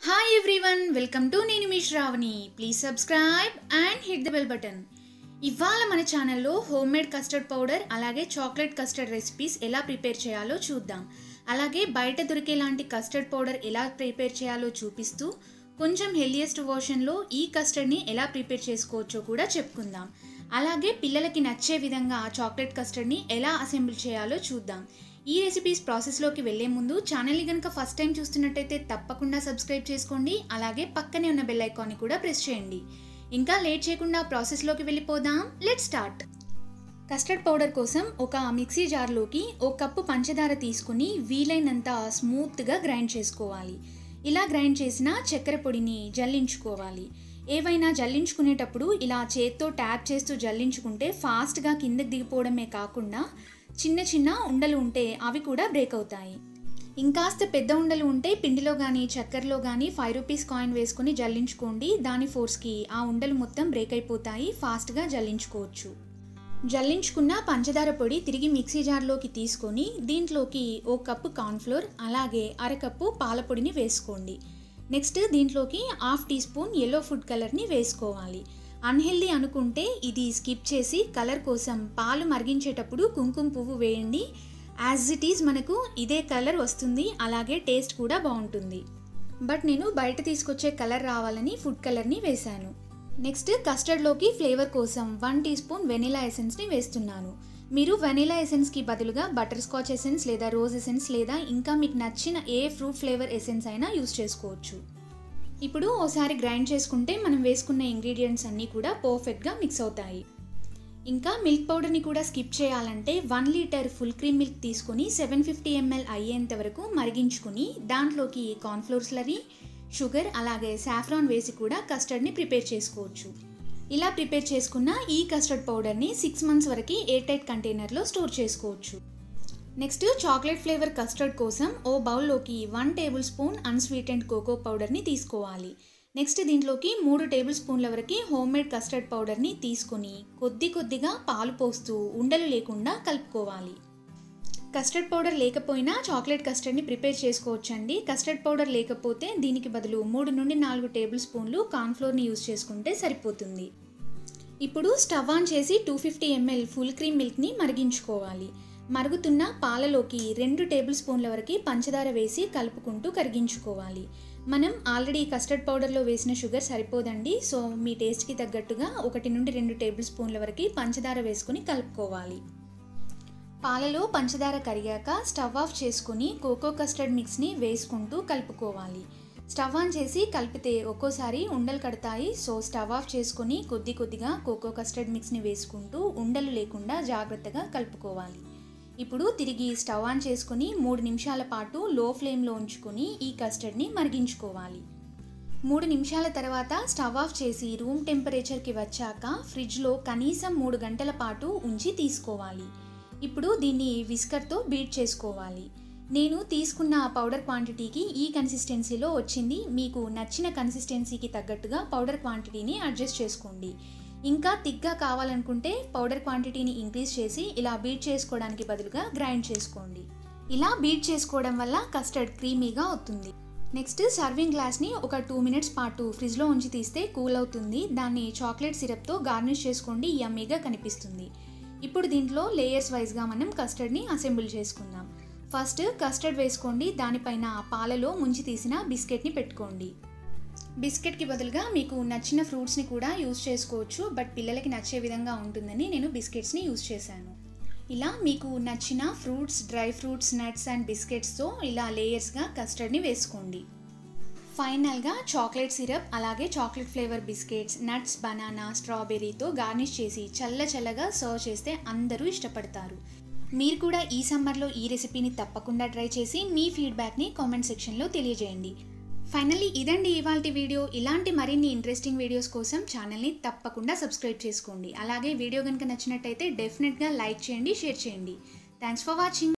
hi everyone welcome to నేను మీ Sravani please subscribe and hit the bell button ఇవాళ మన ఛానల్లో హోమ్ మేడ్ కస్టర్డ్ పౌడర్ అలాగే చాక్లెట్ కస్టర్డ్ రెసిపీస్ ఎలా ప్రిపేర్ చేయాలో చూద్దాం అలాగే బయట దొరికే లాంటి కస్టర్డ్ పౌడర్ ఎలా ప్రిపేర్ చేయాలో చూపిస్తూ కొంచెం హెల్దియెస్ట్ వర్షన్లో ఈ కస్టర్డ్ని ఎలా ప్రిపేర్ చేసుకోవచ్చో కూడా చెప్పుకుందాం అలాగే పిల్లలకి నచ్చే విధంగా చాక్లెట్ కస్టర్డ్ని ఎలా అసెంబుల్ చేయాలో చూద్దాం ఈ రెసిపీస్ ప్రాసెస్లోకి వెళ్లే ముందు ఛానల్ని కనుక ఫస్ట్ టైం చూస్తున్నట్టయితే తప్పకుండా సబ్స్క్రైబ్ చేసుకోండి అలాగే పక్కనే ఉన్న బెల్ ఐకాన్ని కూడా ప్రెస్ చేయండి ఇంకా లేట్ చేయకుండా ప్రాసెస్లోకి వెళ్ళిపోదాం లెట్ స్టార్ట్ కస్టర్డ్ పౌడర్ కోసం ఒక మిక్సీ జార్లోకి ఒక కప్పు పంచదార తీసుకుని వీలైనంత స్మూత్గా గ్రైండ్ చేసుకోవాలి ఇలా గ్రైండ్ చేసిన చక్కెర పొడిని జల్లించుకోవాలి ఏవైనా జల్లించుకునేటప్పుడు ఇలా చేత్తో ట్యాప్ చేస్తూ జల్లించుకుంటే ఫాస్ట్గా కిందకి దిగిపోవడమే కాకుండా చిన్న చిన్న ఉండలు ఉంటే అవి కూడా బ్రేక్ అవుతాయి ఇంకాస్త పెద్ద ఉండలు ఉంటే పిండిలో కానీ చక్కెరలో కానీ ఫైవ్ రూపీస్ కాయిన్ వేసుకొని జల్లించుకోండి దాని ఫోర్స్కి ఆ ఉండలు మొత్తం బ్రేక్ అయిపోతాయి ఫాస్ట్గా జల్లించుకోవచ్చు జల్లించుకున్న పంచదార పొడి తిరిగి మిక్సీ జార్లోకి తీసుకొని దీంట్లోకి ఓ కప్పు కార్న్ఫ్లోర్ అలాగే అరకప్పు పాల పొడిని వేసుకోండి నెక్స్ట్ దీంట్లోకి half teaspoon yellow food కలర్ని వేసుకోవాలి అన్హెల్దీ అనుకుంటే ఇది స్కిప్ చేసి కలర్ కోసం పాలు మరిగించేటప్పుడు కుంకుమ పువ్వు వేయండి యాజ్ ఇట్ ఈజ్ మనకు ఇదే కలర్ వస్తుంది అలాగే టేస్ట్ కూడా బాగుంటుంది బట్ నేను బయట తీసుకొచ్చే కలర్ రావాలని ఫుడ్ కలర్ని వేశాను నెక్స్ట్ కస్టర్డ్లోకి ఫ్లేవర్ కోసం వన్ టీ స్పూన్ వెనిలా ఎసెన్స్ని వేస్తున్నాను మీరు వెనిలా ఎసెన్స్కి బదులుగా బటర్ స్కాచ్ ఎసెన్స్ లేదా రోజ్ ఎసెన్స్ లేదా ఇంకా మీకు నచ్చిన ఏ ఫ్రూట్ ఫ్లేవర్ ఎసెన్స్ అయినా యూస్ చేసుకోవచ్చు ఇప్పుడు ఓసారి గ్రైండ్ చేసుకుంటే మనం వేసుకున్న ఇంగ్రీడియంట్స్ అన్నీ కూడా పర్ఫెక్ట్గా మిక్స్ అవుతాయి ఇంకా మిల్క్ పౌడర్ని కూడా స్కిప్ చేయాలంటే one litre full cream milk తీసుకొని సెవెన్ ఫిఫ్టీ ఎంఎల్ అయ్యేంత వరకు మరిగించుకుని దాంట్లోకి కార్న్ఫ్లోర్ స్లరీ షుగర్ అలాగే సాఫ్రాన్ వేసి కూడా కస్టర్డ్ని ప్రిపేర్ చేసుకోవచ్చు ఇలా ప్రిపేర్ చేసుకున్న ఈ కస్టర్డ్ పౌడర్ని సిక్స్ మంత్స్ వరకు ఎయిర్ టైట్ కంటైనర్లో స్టోర్ చేసుకోవచ్చు నెక్స్ట్ చాక్లెట్ ఫ్లేవర్ కస్టర్డ్ కోసం ఓ బౌల్లోకి one tablespoon unsweetened cocoa పౌడర్ని తీసుకోవాలి నెక్స్ట్ దీంట్లోకి మూడు టేబుల్ స్పూన్ల వరకు హోమ్ మేడ్ కస్టర్డ్ పౌడర్ని తీసుకొని కొద్ది కొద్దిగా పాలు పోస్తూ ఉండలు లేకుండా కలుపుకోవాలి కస్టర్డ్ పౌడర్ లేకపోయినా చాక్లెట్ కస్టర్డ్ని ప్రిపేర్ చేసుకోవచ్చండి కస్టర్డ్ పౌడర్ లేకపోతే దీనికి బదులు మూడు నుండి నాలుగు టేబుల్ స్పూన్లు కార్న్ఫ్లోర్ని యూస్ చేసుకుంటే సరిపోతుంది ఇప్పుడు స్టవ్ ఆన్ చేసి two fifty ML full cream మిల్క్ని మరిగించుకోవాలి మరుగుతున్న పాలలోకి రెండు టేబుల్ స్పూన్ల వరకు పంచదార వేసి కలుపుకుంటూ కరిగించుకోవాలి మనం ఆల్రెడీ కస్టర్డ్ పౌడర్లో వేసిన షుగర్ సరిపోదండి సో మీ టేస్ట్కి తగ్గట్టుగా ఒకటి నుండి రెండు టేబుల్ స్పూన్ల వరకు పంచదార వేసుకుని కలుపుకోవాలి పాలలో పంచదార కరిగాక స్టవ్ ఆఫ్ చేసుకుని కోకో కస్టర్డ్ మిక్స్ని వేసుకుంటూ కలుపుకోవాలి స్టవ్ ఆన్ చేసి కలిపితే ఒక్కోసారి ఉండలు కడతాయి సో స్టవ్ ఆఫ్ చేసుకొని కొద్ది కొద్దిగా కోకో కస్టర్డ్ మిక్స్ని వేసుకుంటూ ఉండలు లేకుండా జాగ్రత్తగా కలుపుకోవాలి ఇప్పుడు తిరిగి స్టవ్ ఆన్ చేసుకుని మూడు నిమిషాల పాటు లో ఫ్లేమ్లో ఉంచుకొని ఈ కస్టర్డ్ని మరిగించుకోవాలి మూడు నిమిషాల తర్వాత స్టవ్ ఆఫ్ చేసి రూమ్ టెంపరేచర్కి వచ్చాక ఫ్రిడ్జ్లో కనీసం మూడు గంటల పాటు ఉంచి తీసుకోవాలి ఇప్పుడు దీన్ని విస్కర్తో బీట్ చేసుకోవాలి నేను తీసుకున్న పౌడర్ క్వాంటిటీకి ఈ కన్సిస్టెన్సీలో వచ్చింది మీకు నచ్చిన కన్సిస్టెన్సీకి తగ్గట్టుగా పౌడర్ క్వాంటిటీని అడ్జస్ట్ చేసుకోండి ఇంకా థిక్గా కావాలనుకుంటే పౌడర్ క్వాంటిటీని ఇంక్రీజ్ చేసి ఇలా బీట్ చేసుకోవడానికి బదులుగా గ్రైండ్ చేసుకోండి ఇలా బీట్ చేసుకోవడం వల్ల కస్టర్డ్ క్రీమీగా అవుతుంది నెక్స్ట్ సర్వింగ్ గ్లాస్ని ఒక టూ మినిట్స్ పాటు ఫ్రిడ్జ్లో ఉంచి తీస్తే కూల్ అవుతుంది దాన్ని చాక్లెట్ సిరప్తో గార్నిష్ చేసుకోండి యమ్మీగా కనిపిస్తుంది ఇప్పుడు దీంట్లో లేయర్స్ వైజ్గా మనం కస్టర్డ్ని అసెంబుల్ చేసుకుందాం ఫస్ట్ కస్టర్డ్ వేసుకోండి దానిపైన పాలలో ముంచి తీసిన బిస్కెట్ని పెట్టుకోండి బిస్కెట్కి బదులుగా మీకు నచ్చిన ఫ్రూట్స్ని కూడా యూస్ చేసుకోవచ్చు బట్ పిల్లలకి నచ్చే విధంగా ఉంటుందని నేను బిస్కెట్స్ని యూస్ చేశాను ఇలా మీకు నచ్చిన fruits dry fruits nuts and బిస్కెట్స్తో ఇలా లేయర్స్గా కస్టర్డ్ని వేసుకోండి ఫైనల్గా చాక్లెట్ సిరప్ అలాగే chocolate flavour biscuits nuts banana స్ట్రాబెర్రీతో గార్నిష్ చేసి చల్ల చల్లగా సర్వ్ చేస్తే అందరూ ఇష్టపడతారు మీరు కూడా ఈ సమ్మర్లో ఈ రెసిపీని తప్పకుండా ట్రై చేసి మీ ఫీడ్బ్యాక్ని కామెంట్ సెక్షన్లో తెలియజేయండి ఫైనల్లీ ఇదండి ఇవాళ వీడియో ఇలాంటి మరిన్ని ఇంట్రెస్టింగ్ వీడియోస్ కోసం ఛానల్ని తప్పకుండా సబ్స్క్రైబ్ చేసుకోండి అలాగే వీడియో కనుక నచ్చినట్టయితే డెఫినెట్గా లైక్ చేయండి షేర్ చేయండి థ్యాంక్స్ ఫర్ వాచింగ్